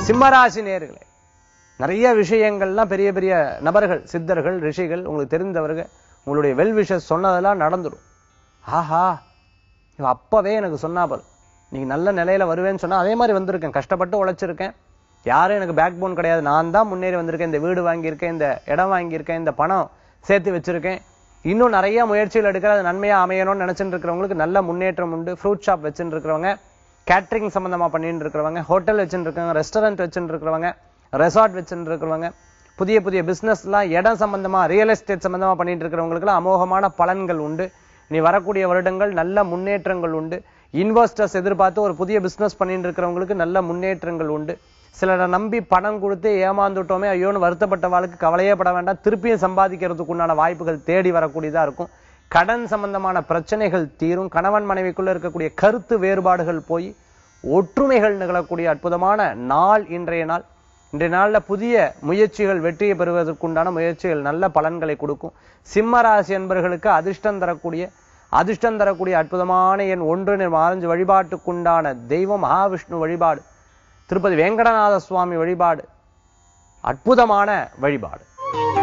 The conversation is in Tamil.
சிம்மராசி நேர்களே நிறைய விஷயங்கள்லாம் பெரிய பெரிய நபர்கள் சித்தர்கள் ரிஷிகள் உங்களுக்கு தெரிந்தவர்கள் உங்களுடைய வெல் விஷஸ் சொன்னதெல்லாம் நடந்துடும் ஆஹா இவ அப்பவே எனக்கு சொன்னா பாரு நீங்க நல்ல நிலையில வருவேன்னு சொன்னா அதே மாதிரி வந்திருக்கேன் கஷ்டப்பட்டு உழைச்சிருக்கேன் யாரும் எனக்கு பேக் போன் கிடையாது நான் தான் முன்னேறி வந்திருக்கேன் இந்த வீடு வாங்கியிருக்கேன் இந்த இடம் வாங்கியிருக்கேன் இந்த பணம் சேர்த்து வச்சிருக்கேன் இன்னும் நிறைய முயற்சிகள் எடுக்கிற அது நன்மையா அமையணும்னு நினைச்சிட்டு இருக்கிறவங்களுக்கு நல்ல முன்னேற்றம் உண்டு ஃப்ரூட் ஷாப் வச்சுட்டு இருக்கிறவங்க கேட்டரிங் சம்பந்தமா பண்ணிட்டு இருக்கிறவங்க ஹோட்டல் வச்சுட்டு இருக்கவங்க ரெஸ்டாரண்ட் வச்சுட்டு இருக்கிறவங்க ரெசார்ட் வச்சுட்டு இருக்கிறவங்க புதிய புதிய பிசினஸ்லாம் இடம் சம்பந்தமா ரியல் எஸ்டேட் சம்பந்தமா பண்ணிட்டு இருக்கிறவங்களுக்குலாம் அமோகமான பலன்கள் உண்டு நீ வரக்கூடிய வருடங்கள் நல்ல முன்னேற்றங்கள் உண்டு இன்வெஸ்டர்ஸ் எதிர்பார்த்து ஒரு புதிய பிசினஸ் பண்ணிட்டு இருக்கிறவங்களுக்கு நல்ல முன்னேற்றங்கள் உண்டு சிலரை நம்பி பணம் கொடுத்து ஏமாந்துட்டோமே ஐயோன்னு வருத்தப்பட்ட வாழ்க்கை கவலையே பட வேண்டாம் திருப்பியும் சம்பாதிக்கிறதுக்கு உண்டான வாய்ப்புகள் தேடி வரக்கூடியதா இருக்கும் கடன் சம்பந்தமான பிரச்சனைகள் தீரும் கணவன் மனைவிக்குள்ள இருக்கக்கூடிய கருத்து வேறுபாடுகள் போய் ஒற்றுமைகள் நிகழக்கூடிய அற்புதமான நாள் இன்றைய நாள் இன்றைய நாள்ல புதிய முயற்சிகள் வெற்றியை பெறுவதற்குண்டான முயற்சிகள் நல்ல பலன்களை கொடுக்கும் சிம்ம ராசி என்பர்களுக்கு அதிர்ஷ்டம் தரக்கூடிய அதிர்ஷ்டம் தரக்கூடிய அற்புதமான எண் ஒன்று நிறம் ஆரஞ்சு வழிபாட்டுக்குண்டான தெய்வம் மகாவிஷ்ணு வழிபாடு திருப்பதி வேங்கடநாத சுவாமி வழிபாடு அற்புதமான வழிபாடு